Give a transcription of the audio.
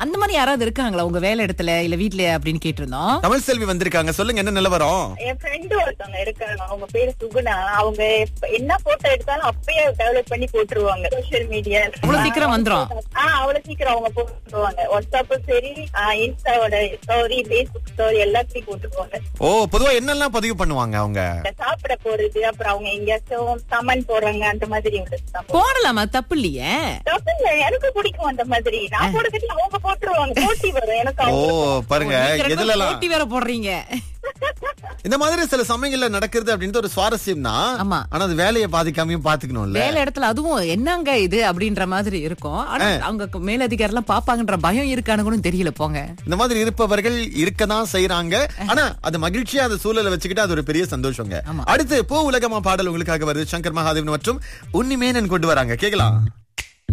அந்த மாதிரி யாராவது இருக்காங்களா உங்க வேலை இடத்துல இல்ல வீட்ல அப்படின்னு கேட்டிருந்தோம் தமிழ் செல்வி வந்திருக்காங்க சொல்லுங்க என்ன நிலவரம் என் ஃப்ரெண்டு ஒருத்தவங்க இருக்காங்க அவங்க பேரு சுகுணா அவங்க எப்ப- என்ன போட்டோ எடுத்தாலும் அப்பயே டெவலப் பண்ணி போட்டுருவாங்க சோசியல் மீடியா அவ்வளவு சீக்கிரம் வந்துரும் ஆஹ் அவ்வளவு சீக்கிரம் அவங்க போட்டுருவாங்க வாட்ஸ்அப்பும் சரி இன்ஸ்டாவோட ஸ்டோரி பேஸ்புக் ஸ்டோரி எல்லாத்தையும் போட்டுருவாங்க ஓ பொதுவா என்னெல்லாம் பதிவு பண்ணுவாங்க அவங்க சாப்பிட போறது அப்புறம் அவங்க எங்கேயாச்சும் கமெண்ட் போடுறாங்க அந்த மாதிரி உள்ளதுதான். போடலாமா தப்பு இல்லையே தப்பு இல்ல, எனக்கு பிடிக்கும் அந்த மாதிரி நான் போடுறது அவங்க போட்டுருவாங்க போட்டி வரும் எனக்கு ஓ அவங்க பாருங்க நீங்க ரெண்டு பேரும் எதுலலாம் போட்டி வேற போடுறீங்க இந்த மாதிரி சில சமயங்கள்ல நடக்கிறது அப்படின்றது ஒரு சுவாரஸ்யம் தான் ஆமா. ஆனா அது வேலையை பாதிக்காமையும் பாத்துக்கணும்ல வேலை இடத்துல அதுவும் என்னங்க இது அப்படின்ற மாதிரி இருக்கும் ஆனா அவங்க மேலதிகாரி எல்லாம் பாப்பாங்கன்ற பயம் இருக்கான்னு கூட தெரியல போங்க இந்த மாதிரி இருப்பவர்கள் இருக்கதான் செய்யறாங்க ஆனா அது மகிழ்ச்சியா அந்த சூழலை வச்சுக்கிட்டு அது ஒரு பெரிய சந்தோஷங்க ஆமா. அடுத்து பூ உலகமா பாடல் உங்களுக்காக வருது சங்கர் மகாதேவன் மற்றும் உன்னிமேனன் கொண்டு வராங்க கேக்கலாம்